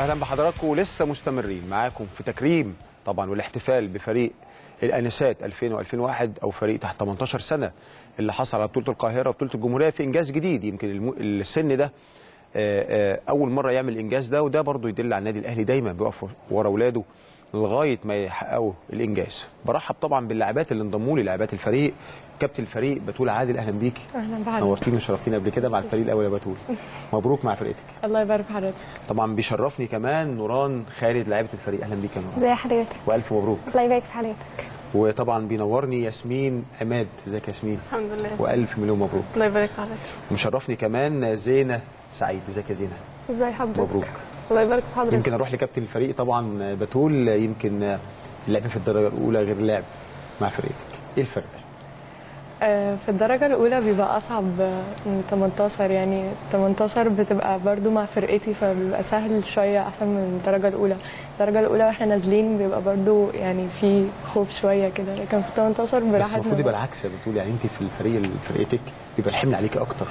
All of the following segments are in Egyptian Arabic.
اهلا بحضراتكم ولسه مستمرين معاكم في تكريم طبعا والاحتفال بفريق الانسات 2000 و2001 او فريق تحت 18 سنه اللي حصل على بطوله القاهره وبطوله الجمهوريه في انجاز جديد يمكن الم... السن ده آه، آه، اول مره يعمل الانجاز ده وده برضو يدل على النادي الاهلي دايما بيقف ورا اولاده لغايه ما يحققوا الانجاز برحب طبعا باللاعبات اللي انضموا لي لاعبات الفريق كابتن الفريق بتول عادل اهلا بيكي اهلا بحضرتك نورتيني وشرفتيني قبل كده مع الفريق الاول يا بتول مبروك مع فرقتك الله يبارك في حضرتك طبعا بيشرفني كمان نوران خالد لاعبه الفريق اهلا بيك يا نوران ازي حضرتك والف مبروك الله يبارك في حضرتك وطبعا بينورني ياسمين عماد ازيك يا ياسمين الحمد لله والف مليون مبروك الله يبارك في حضرتك ومشرفني كمان زينه سعيد ازيك يا زينه ازي حضرتك مبروك الله يبارك في حضرتك يمكن اروح لكابتن الفريق طبعا بتول يمكن اللعب في الدرجه الاولى غير اللعب مع فرقتك ايه الفرق آه، في الدرجة الأولى بيبقى أصعب آه، من 18 يعني 18 بتبقى برضو مع فرقتي فبيبقى سهل شوية أحسن من الدرجة الأولى الدرجة الأولى وإحنا نازلين بيبقى برضو يعني في خوف شوية كده لكن في 18 بس براحتنا المفروض يبقى العكس يا بتقول يعني انت في الفريق اللي فرقتك بيبقى الحمل عليكي اكتر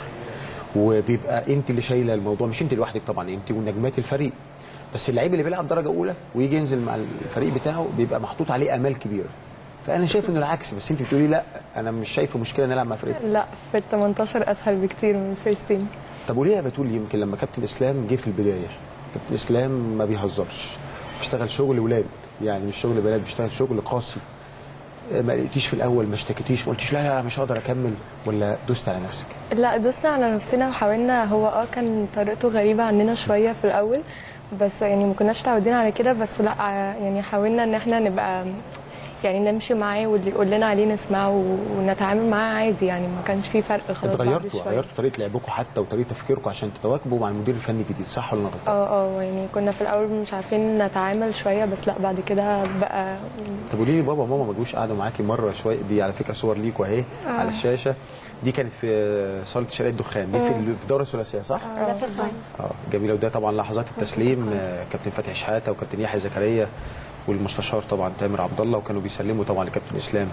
وبيبقى انت اللي شايله الموضوع مش انت لوحدك طبعا انت ونجمات الفريق بس اللعيب اللي بيلعب درجه اولى ويجي ينزل مع الفريق بتاعه بيبقى محطوط عليه امال كبيره فانا شايف انه العكس بس انت بتقولي لا انا مش شايفه مشكله نلعب مع فرقتي لا في ال 18 أسهل بكتير من الفيرست تيم طب وليه يا بتقول يمكن لما كابتن اسلام جه في البدايه كابتن اسلام ما بيهزرش بيشتغل شغل ولاد يعني مش شغل بنات بيشتغل شغل قاسي ما لقيتيش في الاول ما اشتكيتيش ما قلتيش لا لا مش هقدر اكمل ولا دوست على نفسك لا دوسنا على نفسنا وحاولنا هو اه كان طريقته غريبة عننا شوية في الأول بس يعني ما كناش متعودين على كده بس لا ع- يعني حاولنا ان احنا نبقى يعني نمشي معاه واللي يقول لنا عليه نسمعه و- ونتعامل معاه عادي يعني ما كانش في فرق خلاص بعد اتغيرتوا شوية. غيرتوا طريقه لعبكم حتى وطريقه تفكيركم عشان تتواكبوا مع المدير الفني الجديد صح ولا انا غلطان؟ اه اه يعني كنا في الاول مش عارفين نتعامل شويه بس لا بعد كده بقى طب قولي لي بابا وماما ما جوش قعدوا معاكي مره شويه دي على فكره صور ليكوا اهي على الشاشه دي كانت في صاله شارع الدخان دي في ال- في الدوره الثلاثيه صح؟ ده في الفاينل اه جميله وده طبعا لحظات التسليم آه، كابتن فتحي شحاته وكابتن يحيى زكريا والمستشار طبعا تامر عبد الله وكانوا بيسلموا طبعا لكابتن اسلام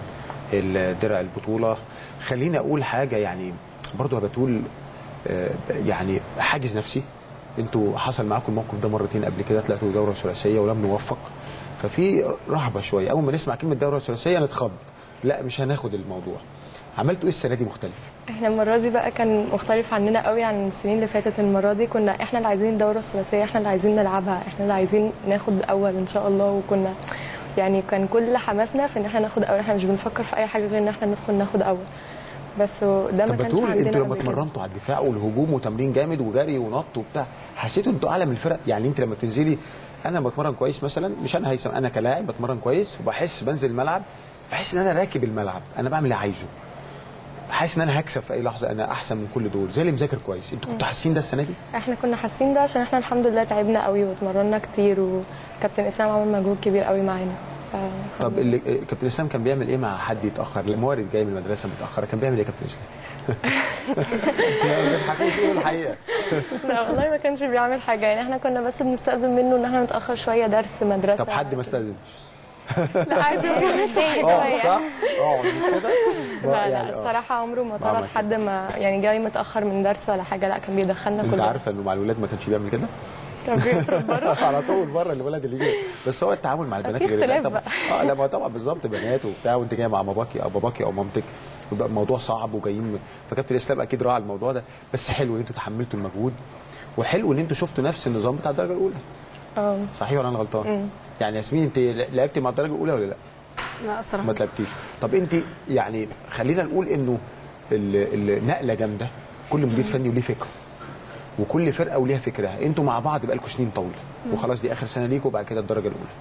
درع البطوله خليني اقول حاجه يعني برضو يا بتقول آه، يعني حاجز نفسي انتوا حصل معاكم الموقف ده مرتين قبل كده طلعتوا دوره ثلاثيه ولم نوفق ففي رهبه شويه اول ما نسمع كلمه دوره ثلاثيه نتخض لا مش هناخد الموضوع عملتوا ايه السنه دي مختلف احنا المره دي بقى كان مختلف عننا قوي عن السنين اللي فاتت المره دي كنا احنا اللي عايزين الدوره الثلاثيه احنا اللي عايزين نلعبها احنا اللي عايزين ناخد اول ان شاء الله وكنا يعني كان كل حماسنا في ان احنا ناخد اول احنا مش بنفكر في اي حاجه غير ان احنا ندخل ناخد اول بس ده ما طب كانش بتقول عندنا انتوا لما قبل كده. اتمرنتوا على الدفاع والهجوم وتمرين جامد وجري ونط وبتاع حسيتوا انتوا اعلى من الفرق يعني انت لما بتنزلي انا بتمرن كويس مثلا مش انا هيثم انا كلاعب بتمرن كويس وبحس بنزل الملعب بحس ان انا راكب الملعب انا بعمل اللي عايزه حاسس ان انا هكسب في اي لحظه انا احسن من كل دول زي اللي مذاكر كويس انتوا كنتوا حاسين ده السنه دي احنا كنا حاسين ده عشان احنا الحمد لله تعبنا قوي واتمرنا كتير وكابتن اسلام عمل مجهود كبير قوي معانا ف- طب اللي كابتن اسلام كان بيعمل ايه مع حد يتاخر الموارد جاي من المدرسه متاخره كان بيعمل ايه كابتن اسلام لا، ما تضحكوش، قولوا الحقيقه لا والله ما كانش بيعمل حاجه يعني احنا كنا بس بنستأذن منه ان احنا نتأخر شويه درس مدرسه طب حد ما استاذنش لا عادي ما كانش شيء اه شويه صح اه مش كده لا يعني لا آه. الصراحه عمره ما ما طلب عملش. حد ما يعني جاي متاخر من درس ولا حاجه لا كان بيدخلنا انت كلنا عارفه انه مع الولاد ما كانش بيعمل كده كان بيهرب بره على طول بره الولد اللي جاي بس هو التعامل مع البنات في غير البنات اختلاف طبعا اه لا ما هو طبعا بالظبط بنات وبتاع وانت جايه مع باباكي او باباكي او مامتك ويبقى الموضوع صعب وجايين من- فكابتن الاسلام اكيد راعى الموضوع ده بس حلو ان انتوا تحملتوا المجهود وحلو ان انتوا شفتوا نفس النظام بتاع الدرجه الاولى اه صحيح ولا انا غلطان؟ يعني ياسمين انت لعبتي مع الدرجه الاولى ولا لا؟ لا صراحه ما تلعبتيش طب انت يعني خلينا نقول انه ال- النقله جامده كل مدير فني وليه فكره وكل فرقه وليها فكرها انتوا مع بعض بقالكم سنين طويله وخلاص دي اخر سنه ليكوا وبعد كده الدرجه الاولى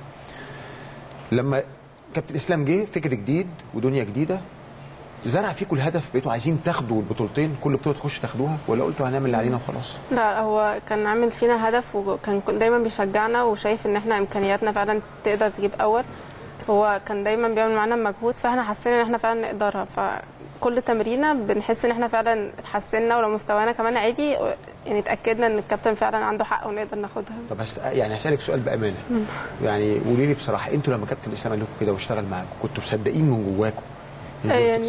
لما كابتن اسلام جه فكر جديد ودنيا جديده زرع فيكم الهدف بقيتوا عايزين تاخدوا البطولتين كل بطوله تخش تاخدوها ولا قلتوا هنعمل اللي علينا وخلاص لا هو كان عامل فينا هدف وكان كل- دايما بيشجعنا وشايف ان احنا امكانياتنا فعلا تقدر تجيب اول هو كان دايما بيعمل معانا مجهود فاحنا حسينا ان احنا فعلا نقدرها فكل تمرينه بنحس ان احنا فعلا اتحسنا ولو مستوانا كمان عادي يعني اتاكدنا ان الكابتن فعلا عنده حق ونقدر ناخدها طب هست... يعني هسالك سؤال بامانه يعني قولي لي بصراحه انتوا لما كابتن اسلام قال لكم كده واشتغل معاكم كنتوا مصدقين من جواكم انكم يعني تكسبوا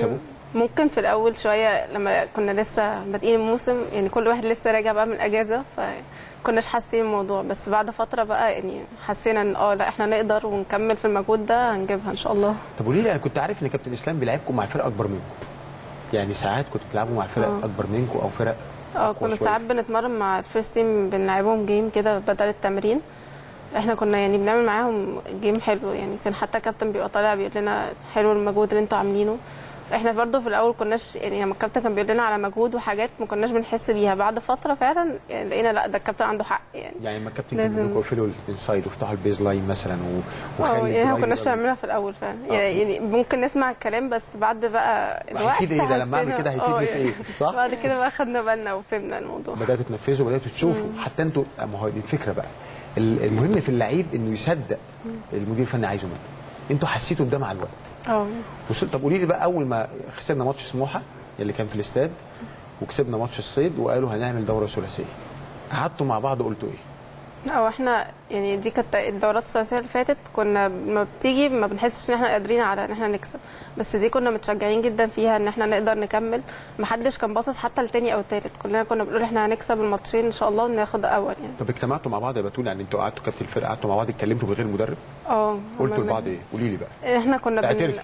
ممكن في الاول شويه لما كنا لسه بادئين الموسم يعني كل واحد لسه راجع بقى من اجازه فكناش حاسين الموضوع بس بعد فتره بقى يعني حسينا ان اه لا احنا نقدر ونكمل في المجهود ده هنجيبها ان شاء الله طب قولي لي انا كنت عارف ان كابتن اسلام بيلعبكم مع فرق اكبر منكم يعني ساعات كنتوا بتلعبوا مع فرق آه. اكبر منكم او فرق اه أقوى كنا شوية. ساعات بنتمرن مع الفيرست تيم بنلعبهم جيم كده بدل التمرين احنا كنا يعني بنعمل معاهم جيم حلو يعني كان حتى كابتن بيبقى طالع بيقول لنا حلو المجهود اللي انتوا عاملينه احنا برضه في الاول كناش يعني لما الكابتن كان بيقول لنا على مجهود وحاجات ما كناش بنحس بيها بعد فتره فعلا يعني لقينا لا ده الكابتن عنده حق يعني يعني لما الكابتن كان لازم. بيقول لكم اقفلوا الانسايد وافتحوا البيز لاين مثلا و- اه وخلي يعني ما اللاين كناش يبقى- بنعملها في الاول فعلا يعني, يعني ممكن نسمع الكلام بس بعد بقى الوقت هيفيد ايه ده لما اعمل حسينا- كده اه هيفيدني في يعني ايه صح؟ بعد كده بقى خدنا بالنا وفهمنا الموضوع بداتوا تنفذوا بداتوا تشوفوا حتى انتوا ما هو دي الفكره بقى ال- المهم في اللعيب انه يصدق المدير الفني عايزه منه انتوا حسيتوا بده مع الوقت اه وصل طب قولي لي بقى اول ما خسرنا ماتش سموحه اللي كان في الاستاد وكسبنا ماتش الصيد وقالوا هنعمل دوره ثلاثيه قعدتوا مع بعض قلتوا ايه؟ او احنا يعني دي كانت الدورات الثلاثيه اللي فاتت كنا ما بتيجي ما بنحسش ان احنا قادرين على ان احنا نكسب بس دي كنا متشجعين جدا فيها ان احنا نقدر نكمل ما حدش كان باصص حتى التاني او التالت كلنا كنا بنقول احنا هنكسب الماتشين ان شاء الله وناخد اول يعني طب اجتمعتوا مع بعض يا بتول يعني انتوا قعدتوا كابتن الفرقه قعدتوا مع بعض اتكلمتوا من غير مدرب اه قلتوا هما لبعض ايه؟ قولي لي بقى احنا كنا بن... اعترفي.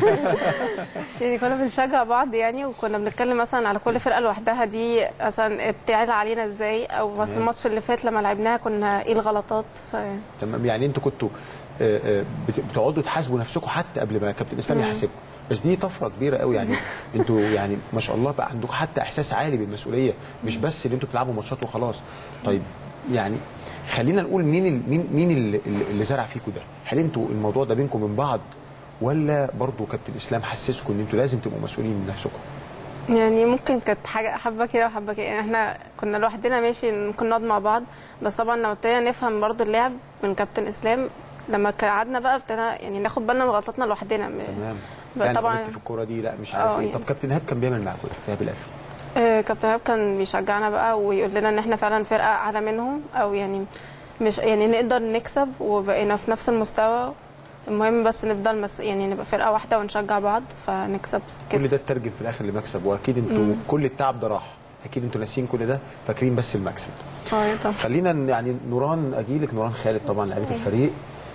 يعني كنا بنشجع بعض يعني وكنا بنتكلم مثلا على كل فرقه لوحدها دي مثلا بتعلى علينا ازاي او مثلا الماتش اللي فات لما لعبناها كنا ايه الغلطات ف... تمام يعني انتوا كنتوا آه، آه، بت- بتقعدوا تحاسبوا نفسكم حتى قبل ما كابتن اسلام يحاسبكم بس دي طفره كبيره قوي يعني انتوا يعني ما شاء الله بقى عندكم حتى احساس عالي بالمسؤوليه مش بس ان انتوا بتلعبوا ماتشات وخلاص طيب يعني خلينا نقول مين ال- مين مين اللي, اللي زرع فيكم ده هل انتوا الموضوع ده بينكم من بعض ولا برضو كابتن اسلام حسسكم ان انتوا لازم تبقوا مسؤولين من نفسكم يعني ممكن كانت حاجه حبه كده وحبه كده يعني احنا كنا لوحدنا ماشي ممكن نقعد مع بعض بس طبعا لما ابتدينا نفهم برضو اللعب من كابتن اسلام لما كان قعدنا بقى ابتدينا يعني ناخد بالنا من غلطاتنا لوحدنا تمام بقى يعني طبعا غلطت في الكوره دي لا مش عارف اه ايه يعني. طب كابتن ايهاب كان بيعمل معاكم ايه ايهاب الافي آه، كابتن ايهاب كان بيشجعنا بقى ويقول لنا ان احنا فعلا فرقه اعلى منهم او يعني مش يعني نقدر نكسب وبقينا في نفس المستوى المهم بس نفضل مس يعني نبقى فرقه واحده ونشجع بعض فنكسب كل كده ده اترجم في الاخر لمكسب واكيد انتوا كل التعب ده راح اكيد انتوا ناسيين كل ده فاكرين بس المكسب اه طبعا خلينا ن- يعني نوران اجيلك نوران خالد طبعا لعيبه الفريق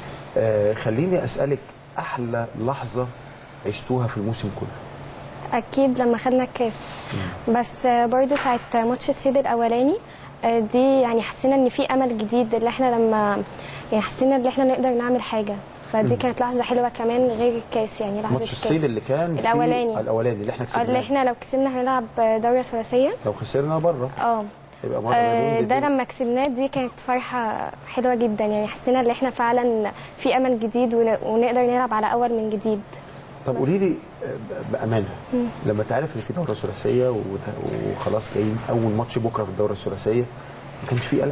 آه خليني اسالك احلى لحظه عشتوها في الموسم كله اكيد لما خدنا الكاس بس آه، برضو ساعه ماتش السيد الاولاني آه، دي يعني حسينا ان في امل جديد اللي احنا لما يعني حسينا ان احنا نقدر نعمل حاجه فدي كانت لحظه حلوه كمان غير الكاس يعني لحظه ماتش الكاس الصيد اللي كان فيه- الاولاني الاولاني اللي احنا آه، كسبناه اللي احنا لو كسبنا هنلعب دوره ثلاثيه لو خسرنا بره اه يبقى مره آه، مليون ده جديد. لما كسبناه دي كانت فرحه حلوه جدا يعني حسينا ان احنا فعلا في امل جديد ون- ونقدر نلعب على اول من جديد طب قولي لي آه، ب- بامانه لما تعرف ان في دوره ثلاثيه وت- وخلاص جايين اول ماتش بكره في الدوره الثلاثيه ما كانش في قلق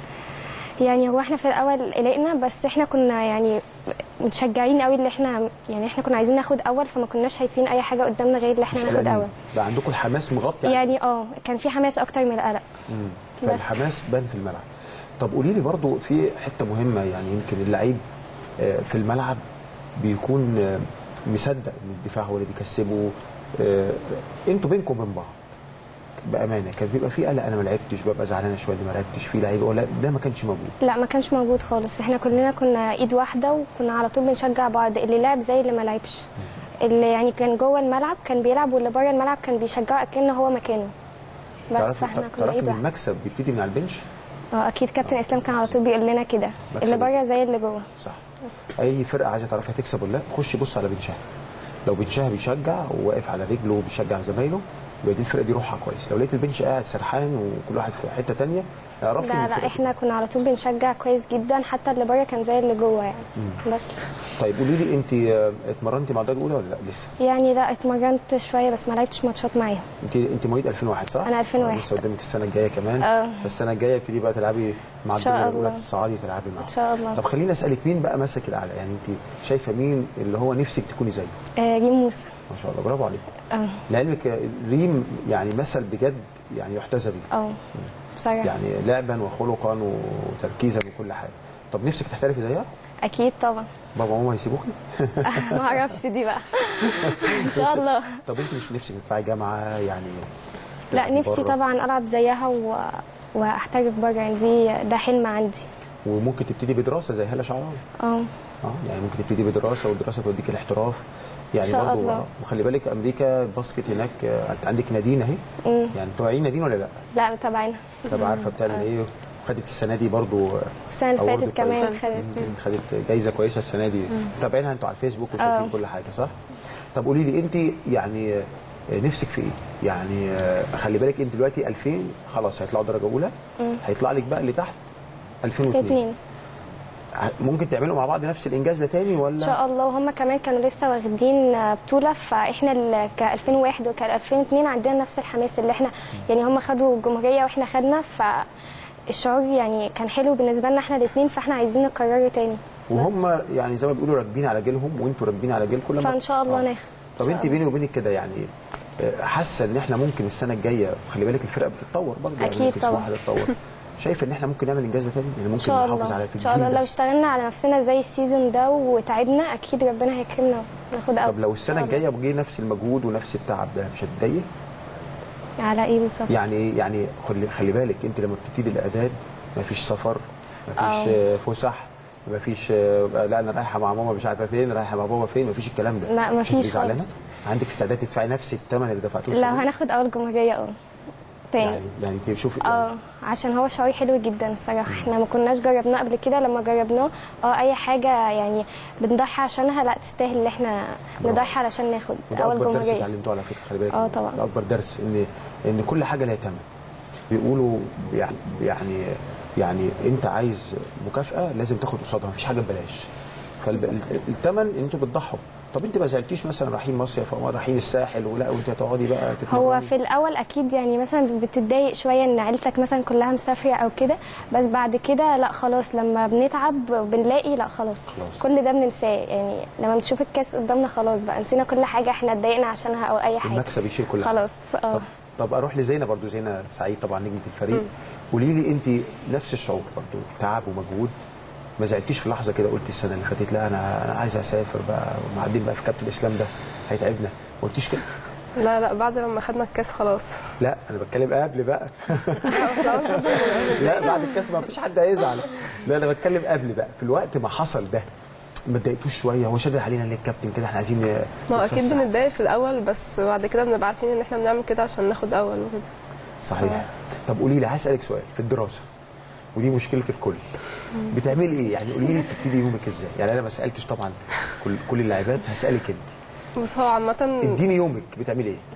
يعني هو احنا في الاول قلقنا بس احنا كنا يعني متشجعين قوي اللي احنا يعني احنا كنا عايزين ناخد اول فما كناش شايفين اي حاجه قدامنا غير اللي احنا مش ناخد قلقانين. اول بقى عندكم الحماس مغطي على يعني اه كان في حماس اكتر من القلق مم. بس. فالحماس بان في الملعب طب قولي لي برضو في حته مهمه يعني يمكن اللعيب آه، في الملعب بيكون آه، مصدق ان الدفاع هو اللي بيكسبه آه، انتوا بينكم وبين بعض بامانه كان بيبقى في قلق انا ما لعبتش ببقى زعلانه شويه إني ما لعبتش في لعيبه ولا ده ما كانش موجود لا ما كانش موجود خالص احنا كلنا كنا ايد واحده وكنا على طول بنشجع بعض اللي لعب زي اللي ما لعبش اللي يعني كان جوه الملعب كان بيلعب واللي بره الملعب كان بيشجعه اكنه هو مكانه بس تعرف- فاحنا كنا تعرف ايد ان واحده المكسب بيبتدي من على البنش اه اكيد كابتن اسلام كان على طول بيقول لنا كده مكسب اللي بره زي اللي جوه صح بس اي فرقه عايزه تعرف هتكسب ولا لا خش بص على بنشها لو بنشها بيشجع وواقف على رجله وبيشجع زمايله يبقى دي الفرقه دي روحها كويس لو لقيت البنش قاعد سرحان وكل واحد في حته تانية اعرفي إن لا الفرقة لا احنا كنا على طول بنشجع كويس جدا حتى اللي بره كان زي اللي جوه يعني بس طيب قولي لي انت آه، اتمرنتي مع الدرجه الاولى ولا لا لسه؟ يعني لا اتمرنت شويه بس ما لعبتش ماتشات معاهم انت انت مواليد 2001 صح؟ أنا 2001. لسه قدامك السنه الجايه كمان اه. السنه الجايه ابتدي بقى تلعبي مع إن شاء الدرجه الاولى الله. في الصعادي تلعبي معاهم ان شاء الله طب خليني اسالك مين بقى ماسك الاعلى يعني انت شايفه مين اللي هو نفسك تكوني زيه؟ آه ريم موسى ما شاء الله برافو عليك اه لعلمك آه، ريم يعني مثل بجد يعني يحتذى بيه اه بصراحه يعني لعبا وخلقا وتركيزا وكل حاجه طب نفسك تحترفي زيها؟ اكيد طبعا بابا وماما يسيبوكي ما اعرفش دي بقى ان شاء الله طب انت مش نفسك تطلعي جامعه يعني لا تلعبي نفسي بره؟ طبعا العب زيها و... واحترف بره يعني دي ده حلم عندي وممكن تبتدي بدراسه زي هاله شعراوي اه اه يعني ممكن تبتدي بدراسه والدراسه توديك الاحتراف يعني إن شاء برضو الله. آه. وخلي بالك امريكا الباسكت هناك آه، انت عندك نادين اهي مم. يعني توعين نادين ولا لا؟ لا متابعينها طب عارفه بتعمل ايه وخدت السنه دي برضو آه، السنه اللي award فاتت كمان كويس. خدت مم، خدت جايزه كويسه السنه دي متابعينها انتوا على الفيسبوك وشايفين آه. كل حاجه صح؟ طب قولي لي انت يعني آه، نفسك في ايه؟ يعني آه، خلي بالك انت دلوقتي 2000 خلاص هيطلعوا درجه اولى هيطلع لك بقى اللي تحت في 2002 اتنين ممكن تعملوا مع بعض نفس الانجاز ده تاني ولا ان شاء الله وهم كمان كانوا لسه واخدين بطوله فاحنا ال- ك 2001 وك 2002 عندنا نفس الحماس اللي احنا يعني هم خدوا الجمهوريه واحنا خدنا فالشعور يعني كان حلو بالنسبه لنا احنا الاثنين فاحنا عايزين نكرره تاني بس. وهم يعني زي ما بيقولوا راكبين على جيلهم وانتوا راكبين على جيلكم لما فان شاء الله آه. ناخد طب إن انت شاء بيني وبينك كده يعني آه، حاسه ان احنا ممكن السنه الجايه خلي بالك الفرقه بتتطور برضه يعني أكيد ممكن طبعا. سموحه تتطور شايفه ان احنا ممكن نعمل انجاز ده تاني يعني ان ممكن شاء نحافظ الله على في ان شاء الله الجيل لو ده. اشتغلنا على نفسنا زي السيزون ده وتعبنا اكيد ربنا هيكرمنا وناخد اول طب لو السنه إن شاء الجايه بجي نفس المجهود ونفس التعب ده مش هتضايق الله. على ايه بالظبط يعني ايه يعني خلي خلي بالك انت لما بتبتدي الاعداد مفيش سفر مفيش آه. آه، فسح مفيش آه، لا انا رايحه مع ماما مش عارفه فين رايحه مع بابا فين مفيش الكلام ده لا، مش مفيش هتبقي زعلانة؟ خالص. عندك استعداد تدفعي نفس الثمن اللي دفعتوه لو السنة دي؟ هناخد اول جمهوريه اه تاني يعني يعني انت شوفي اه عشان هو شعور حلو جدا الصراحه احنا ما كناش جربناه قبل كده لما جربناه اه اي حاجه يعني بنضحي عشانها لا تستاهل ان احنا نضحي علشان ناخد وده اول اكبر درس جمهوريه اتعلمتوه على فكره خلي بالك اه طبعا. ده اكبر درس ان ان كل حاجه لها ثمن بيقولوا يعني يعني يعني انت عايز مكافاه لازم تاخد قصادها مفيش حاجه ببلاش فالثمن ان انتوا بتضحوا طب انت ما زعلتيش مثلا رايحين مصيف او رايحين الساحل ولا وانت هتقعدي بقى هو تتمرني؟ في الاول اكيد يعني مثلا بتتضايق شويه ان عيلتك مثلا كلها مسافره او كده بس بعد كده لا خلاص لما بنتعب بنلاقي لا خلاص, خلاص. كل ده بننساه يعني لما بنشوف الكاس قدامنا خلاص بقى نسينا كل حاجه احنا اتضايقنا عشانها او اي حاجه المكسب يشيل كل حاجه خلاص اه طب طب اروح لزينه برضو زينه سعيد طبعا نجمه الفريق قولي لي انت نفس الشعور برضو تعب ومجهود ما زعلتيش في لحظه كده قلت السنه اللي فاتت لا انا انا عايز اسافر بقى ومعدين بقى في كابتن الاسلام ده هيتعبنا ما قلتيش كده لا لا بعد لما خدنا الكاس خلاص لا انا بتكلم قبل بقى لا بعد الكاس ما فيش حد هيزعل لا انا بتكلم قبل بقى في الوقت ما حصل ده ما اتضايقتوش شويه هو شادد علينا ليه الكابتن كده احنا عايزين ما هو اكيد نتفسح. بنتضايق في الاول بس بعد كده بنبقى عارفين ان احنا بنعمل كده عشان ناخد اول وكده صحيح طب قولي لي هسالك سؤال في الدراسه ودي مشكله الكل بتعملي ايه يعني قولي لي بتبتدي يومك ازاي يعني انا ما سالتش طبعا كل كل اللاعبات هسالك انت بس هو عامة اديني يومك بتعملي ايه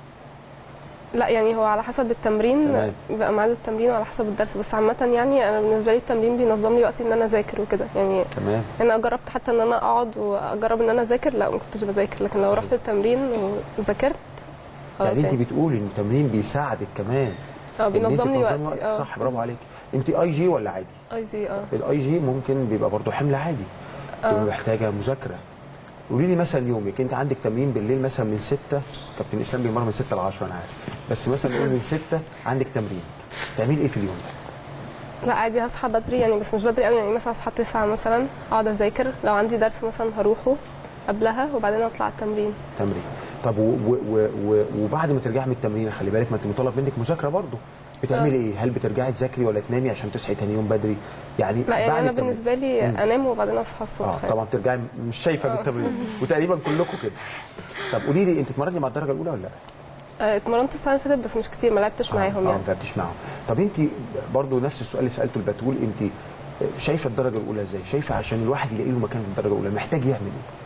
لا يعني هو على حسب التمرين تمام. بيبقى ميعاد التمرين وعلى حسب الدرس بس عامة يعني انا بالنسبة لي التمرين بينظم لي وقتي ان انا اذاكر وكده يعني تمام انا جربت حتى ان انا اقعد واجرب ان انا اذاكر لا ما كنتش بذاكر لكن لو صحيح. رحت التمرين وذاكرت خلاص يعني انت يعني بتقولي ان التمرين بيساعدك كمان اه إن أنت بينظم لي تنظمي وقتي اه صح برافو عليك انت اي جي ولا عادي اي جي اه الاي جي ممكن بيبقى برضه حمل عادي بتبقى محتاجه مذاكره قولي لي مثلا يومك انت عندك تمرين بالليل مثلا من 6 كابتن اسلام بيمر من 6 ل 10 انا عارف بس مثلا نقول من 6 عندك تمرين تعملي ايه في اليوم ده؟ لا عادي هصحى بدري يعني بس مش بدري قوي يعني مثلا اصحى 9 مثلا اقعد اذاكر لو عندي درس مثلا هروحه قبلها وبعدين اطلع التمرين تمرين طب و و و و وبعد ما ترجعي من التمرين خلي بالك ما انت مطالب منك مذاكره برضه بتعملي ايه؟ هل بترجعي تذاكري ولا تنامي عشان تصحي تاني يوم بدري؟ يعني لا يعني بعد انا التمرين. بالنسبه لي انام وبعدين اصحى الصبح اه يعني. طبعا بترجعي مش شايفه من التمرين وتقريبا كلكم كده طب قولي لي انت اتمرنتي مع الدرجه الاولى ولا لا؟ آه، اتمرنت السنه اللي فاتت بس مش كتير ما لعبتش معاهم اه يعني ما لعبتش معاهم طب انت برضو نفس السؤال اللي سالته البتول انت شايفه الدرجه الاولى ازاي؟ شايفه عشان الواحد يلاقي له مكان في الدرجه الاولى محتاج يعمل ايه؟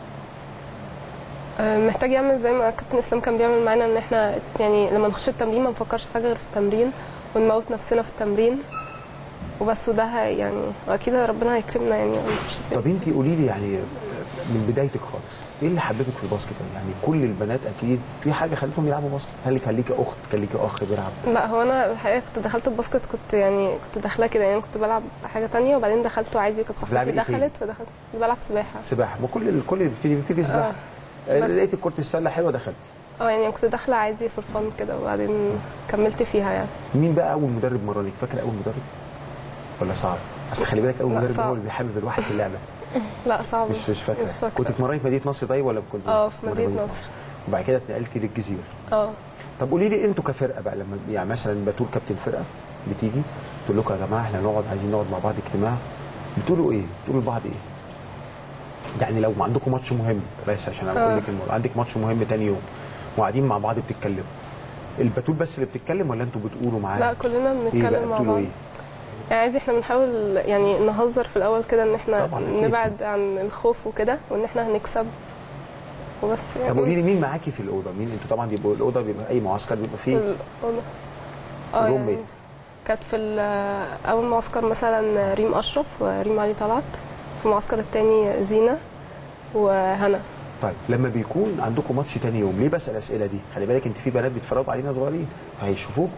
آه، محتاج يعمل زي ما كابتن اسلام كان بيعمل معانا ان احنا يعني لما نخش التمرين ما نفكرش في حاجه غير في التمرين ونموت نفسنا في التمرين وبس وده هي- يعني واكيد ربنا هيكرمنا يعني مش- طب انت قولي لي يعني من بدايتك خالص ايه اللي حببك في الباسكت يعني كل البنات اكيد في حاجه خلتهم يلعبوا باسكت هل كان ليكي اخت كان ليكي اخ بيلعب لا هو انا الحقيقه كنت دخلت الباسكت كنت يعني كنت داخلاه كده يعني كنت بلعب حاجه تانية وبعدين دخلته عادي كانت بتلعبي صاحبتي ايه فين؟ دخلت فدخلت كنت بلعب سباحه سباحه ما كل الكل بيبتدي بيبتدي سباحه آه. بس- لقيت كره السله حلوه دخلت اه يعني كنت داخله عادي في الفن كده وبعدين كملت فيها يعني مين بقى اول مدرب مرنك فاكره اول مدرب ولا صعب اصل خلي بالك اول لا، مدرب هو صعب. اللي بيحبب الواحد في اللعبه لا صعب مش مش فاكره مش فاكره كنت اتمرني في مدينه نصر طيب ولا كنت اه في مدينه نصر وبعد كده اتنقلتي للجزيره اه طب قولي لي انتوا كفرقه بقى لما يعني مثلا بتقول كابتن فرقه بتيجي تقول لكم يا جماعه احنا نقعد عايزين نقعد مع بعض اجتماع بتقولوا ايه؟ بتقولوا لبعض ايه؟ يعني لو ما عندكم ماتش مهم بس عشان انا بقول لك الموضوع عندك ماتش مهم تاني يوم وقاعدين مع بعض بتتكلموا البتول بس اللي بتتكلم ولا انتوا بتقولوا معاه؟ لا كلنا ايه بقى بنتكلم مع بتقولوا بعض ايه؟ يعني عايز احنا بنحاول يعني نهزر في الاول كده ان احنا طبعاً أكيد. نبعد عن الخوف وكده وان احنا هنكسب وبس طب قولي لي مين معاكي في الاوضه؟ مين انتوا طبعا بيبقوا الاوضه بيبقى اي معسكر بيبقى في فيه الأوضة. اه روم يعني ميت كانت في ال- اول معسكر مثلا ريم اشرف وريم علي طلعت في المعسكر التاني زينه وهنا طيب لما بيكون عندكم ماتش تاني يوم ليه بسال الاسئله دي خلي بالك انت في بنات بيتفرجوا علينا صغيرين فهيشوفوكوا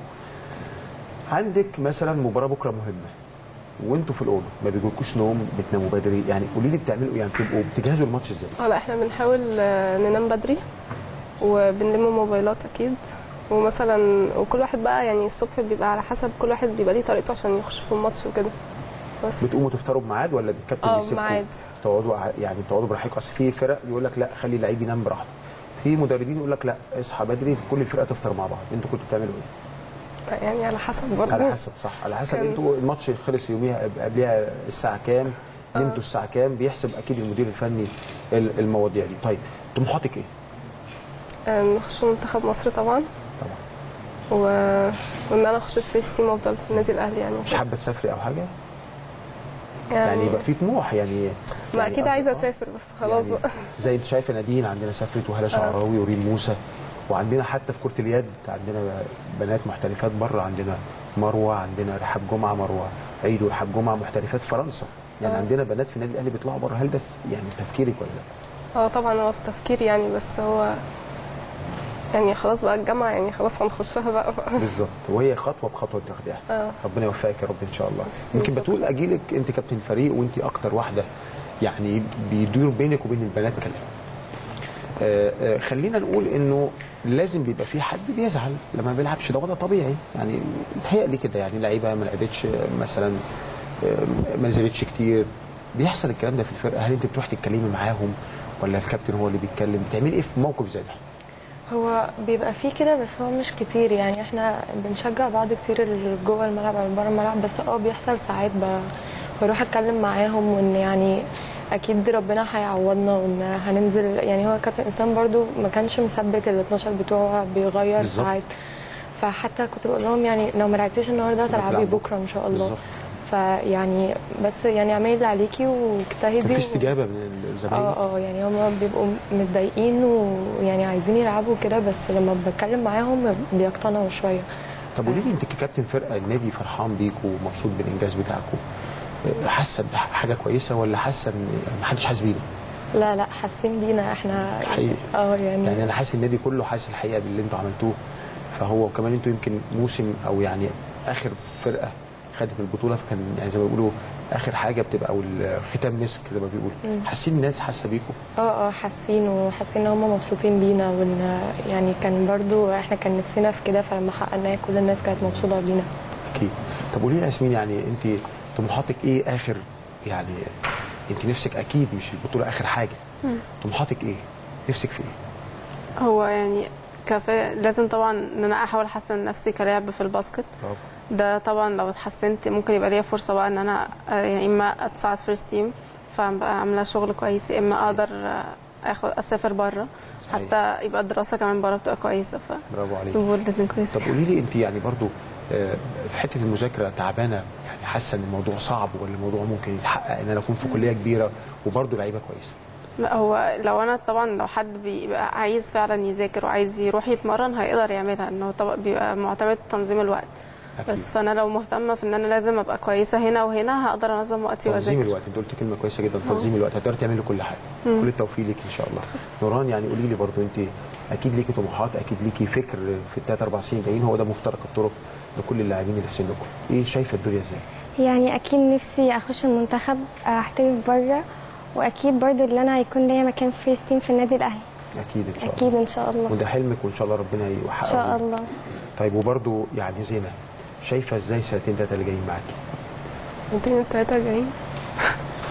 عندك مثلا مباراه بكره مهمه وانتوا في الاوضه ما بيجيلكوش نوم بتناموا بدري يعني قولي لي بتعملوا ايه يعني بتبقوا بتجهزوا الماتش ازاي اه لا احنا بنحاول آه، ننام بدري وبنلم موبايلات اكيد ومثلا وكل واحد بقى يعني الصبح بيبقى على حسب كل واحد بيبقى ليه طريقته عشان يخش في الماتش وكده بس بتقوموا تفطروا بميعاد ولا الكابتن اه بيسيبكم بميعاد. تقعدوا ع- يعني تقعدوا براحتكم اصل في فرق يقول لك لا خلي اللعيب ينام براحته في مدربين يقول لك لا اصحى بدري كل الفرقه تفطر مع بعض انتوا كنتوا بتعملوا ايه يعني على حسب برضه على حسب صح على حسب كان- انتوا الماتش خلص يوميها قب- قبلها الساعه كام نمتوا الساعه كام بيحسب اكيد المدير الفني ال- المواضيع دي طيب طموحاتك ايه آه، نخش منتخب مصر طبعا طبعا و... وان انا اخش في فيس تيم وافضل في النادي الاهلي يعني مش حابه تسافري او حاجه يعني, يعني يبقى في طموح يعني ما يعني اكيد قصدي- عايزه آه. اسافر بس خلاص يعني بقى زي انت شايفه نادين عندنا سافرت وهلا شعراوي وريم موسى وعندنا حتى في كره اليد عندنا بنات محترفات بره عندنا مروه عندنا رحاب جمعه مروه عيد ورحاب جمعه محترفات فرنسا يعني آه. عندنا بنات في النادي الاهلي بيطلعوا بره هل ده في- يعني في تفكيرك ولا لا؟ اه طبعا هو في تفكيري يعني بس هو يعني خلاص بقى الجامعه يعني خلاص هنخشها بقى, بقى. بالظبط وهي خطوه بخطوه تاخديها اه ربنا يوفقك يا رب ان شاء الله ميرسي، يمكن شكراً. بتقول اجيلك انت كابتن فريق وانت اكتر واحده يعني بيدور بينك وبين البنات كلام آه، آه، خلينا نقول انه لازم بيبقى في حد بيزعل لما ما بيلعبش ده وضع طبيعي يعني متهيألي كده يعني لعيبه ما لعبتش آه، مثلا آه، ما نزلتش كتير بيحصل الكلام ده في الفرقه هل انت بتروح تتكلمي معاهم ولا الكابتن هو اللي بيتكلم بتعملي ايه في موقف زي ده؟ هو بيبقى فيه كده بس هو مش كتير يعني احنا بنشجع بعض كتير اللي جوه الملعب او بره الملعب بس اه بيحصل ساعات ب- بروح اتكلم معاهم وان يعني اكيد ربنا هيعوضنا وان هننزل يعني هو كابتن اسلام برضو ما كانش مثبت ال 12 بتوعه بيغير بالظبط. ساعات فحتى كنت بقول لهم يعني لو ما لعبتيش النهارده هتلعبي هتلعب بكرة. بكره ان شاء الله بالظبط. فيعني بس يعني اعملي اللي عليكي واجتهدي كان في و- استجابه من الزمايل اه اه يعني هم بيبقوا متضايقين ويعني عايزين يلعبوا كده بس لما بتكلم معاهم بيقتنعوا شويه طب قولي لي انت ككابتن فرقه النادي فرحان بيكوا ومبسوط بالانجاز بتاعكم آه، حاسه بحاجه كويسه ولا حاسه ان ما حدش حاسس بينا؟ لا لا حاسين بينا احنا حقيقي. اه يعني, يعني انا حاسس النادي كله حاسس الحقيقه باللي انتوا عملتوه فهو وكمان انتوا يمكن موسم او يعني اخر فرقه خدت البطوله فكان يعني زي ما بيقولوا اخر حاجه بتبقى او الختام مسك زي ما بيقولوا حاسين الناس حاسه بيكم اه اه حاسين وحاسين ان هم مبسوطين بينا وان يعني كان برضو احنا كان نفسنا في كده فلما حققناه كل الناس كانت مبسوطه بينا اكيد طب قولي لي يا ياسمين يعني انت طموحاتك ايه اخر يعني انت نفسك اكيد مش البطوله اخر حاجه طموحاتك ايه؟ نفسك في ايه؟ هو يعني كفايه لازم طبعا ان انا احاول احسن نفسي كلاعب في الباسكت برافو. ده طبعا لو اتحسنت ممكن يبقى ليا فرصه بقى ان انا آه، يا اما اتصعد فيرست تيم فابقى عامله شغل كويس يا اما اقدر آه، اخد اسافر بره صحيح. حتى يبقى الدراسه كمان بره بتبقى كويسه ف برافو عليك يبقوا الاتنين كويسين طب قولي لي انت يعني برضو آه، في حته المذاكره تعبانه يعني حاسه ان الموضوع صعب ولا الموضوع ممكن يتحقق ان انا اكون في كليه كبيره وبرضو لعيبه كويسه لا هو لو انا طبعا لو حد بيبقى عايز فعلا يذاكر وعايز يروح يتمرن هيقدر يعملها انه طبعا بيبقى معتمد تنظيم الوقت أكيد. بس فانا لو مهتمه في ان انا لازم ابقى كويسه هنا وهنا هقدر انظم وقتي تنظيم واذاكر الوقت انت قلت كلمه كويسه جدا تنظيم الوقت هتقدري تعملي كل حاجه كل التوفيق ليك ان شاء الله نوران يعني قولي لي برضو انت اكيد ليكي طموحات اكيد ليكي فكر في الثلاث اربع سنين جايين هو ده مفترق الطرق لكل اللاعبين اللي في سنكم ايه شايفه الدنيا ازاي؟ يعني اكيد نفسي اخش المنتخب احترف بره واكيد برضو اللي انا هيكون ليا مكان في فيرست تيم في النادي الاهلي اكيد ان شاء الله اكيد ان شاء الله وده حلمك وان شاء الله ربنا ان يحققه شاء الله طيب وبرضو يعني زينه شايفه ازاي السنتين ثلاثه اللي جايين معاكي؟ سنتين التلاته جايين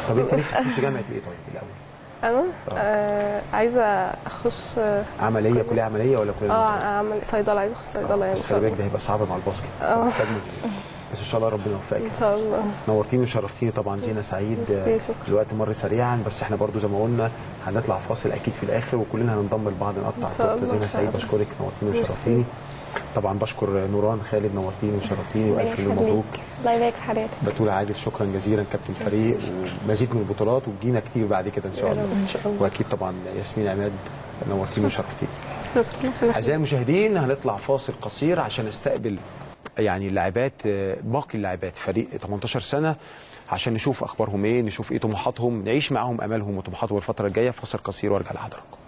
طب انت نفسك تخش جامعه ايه طيب الاول انا آه عايزه اخش اه عمليه كليه عمليه ولا كليه آه، نظرية؟ اعمل صيدله عايزه اخش صيدله يعني بس ان خلي شاء بالك الله ده هيبقى صعب مع الباسكت اه. محتاج مجهود. بس ان شاء الله ربنا يوفقك ان شاء الله نورتيني وشرفتيني طبعا زينه سعيد ميرسي، شكرا. الوقت مر سريعا بس احنا برضو زي ما قلنا هنطلع فاصل اكيد في الاخر وكلنا هننضم لبعض نقطع إن شاء التورته الله، زينه إن شاء سعيد الله. بشكرك نورتيني ميرسي. وشرفتيني طبعا بشكر نوران خالد نورتيني وشرفتيني ربنا والف مليون يخليك مبروك الله يبارك في حضرتك بتول عادل شكرا جزيلا كابتن الفريق ومزيد من البطولات وتجينا كتير بعد كده ان شاء يا رب الله ان شاء الله واكيد طبعا ياسمين عماد نورتيني وشرفتيني شكرا اعزائي المشاهدين هنطلع فاصل قصير عشان نستقبل يعني اللاعبات آه، باقي اللاعبات فريق 18 سنه عشان نشوف اخبارهم ايه نشوف ايه طموحاتهم نعيش معاهم امالهم وطموحاتهم الفتره الجايه فاصل قصير وارجع لحضراتكم